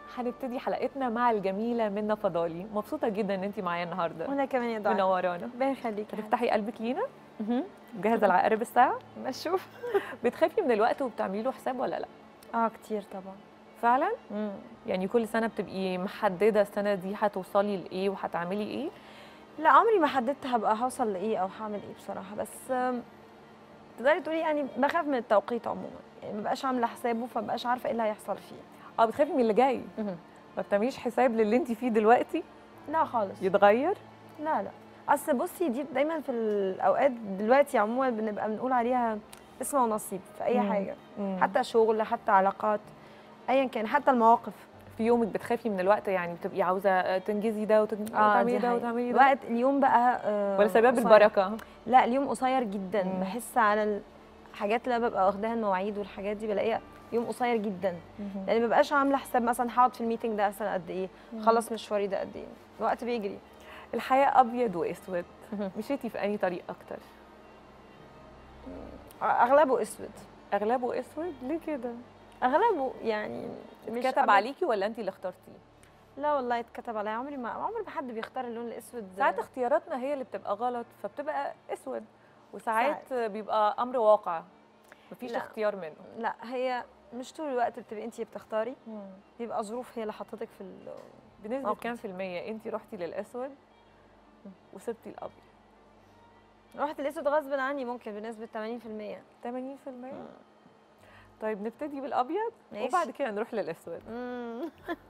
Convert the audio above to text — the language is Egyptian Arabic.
هنبتدي حلقتنا مع الجميله منى فضالي مبسوطه جدا ان انت معايا النهارده وانا كمان يا دعاء منورانا ربنا يخليك هتفتحي قلبك لينا جاهزه العقارب الساعه بشوف بتخافي من الوقت وبتعملي له حساب ولا لا اه كتير طبعا فعلا مم. يعني كل سنه بتبقي محدده السنه دي هتوصلي لايه وهتعملي ايه لا عمري ما حددت هبقى هوصل لايه او هعمل ايه بصراحه بس آم، تقدري تقولي يعني بخاف من التوقيت عموما يعني ما بقاش عامله حسابه فمبقاش عارفه ايه اللي هيحصل فيه اه بتخافي من اللي جاي ما بتعمليش حساب للي انت فيه دلوقتي لا خالص يتغير لا لا اصل بصي دي دايما في الاوقات دلوقتي عموما بنبقى بنقول عليها اسم ونصيب في اي مم. حاجه مم. حتى شغل حتى علاقات ايا كان حتى المواقف في يومك بتخافي من الوقت يعني بتبقي عاوزه تنجزي ده وتن- وتعملي دي ده حقيقة. وتعملي ده وقت اليوم بقى آه، ولا سبب قصير. البركه لا اليوم قصير جدا مم. بحس على الحاجات اللي أنا ببقى واخداها المواعيد والحاجات دي بلاقيها يوم قصير جدا يعني ما ببقاش عامله حساب مثلا هقعد في الميتنج ده مثلا قد ايه خلص مشواري ده قد ايه الوقت بيجري الحياه ابيض واسود مشيتي في انهي طريق اكتر اغلبه اسود اغلبه اسود ليه كده اغلبه يعني مش كتب أبيض. عليكي ولا انت اللي اخترتيه لا والله اتكتب عليا عمري ما عمري ما حد بيختار اللون الاسود ساعات اختياراتنا هي اللي بتبقى غلط فبتبقى اسود وساعات بيبقى امر واقع مفيش لا. اختيار منه لا هي مش طول الوقت بتبقي انت بتختاري بيبقى ظروف هي اللي حطتك في ال... بنسبه موقف. كام في الميه انت رحتي للاسود وسبتي الابيض رحت الاسود غصب عني ممكن بنسبه 80% 80% طيب نبتدي بالابيض ماشي. وبعد كده نروح للاسود مم.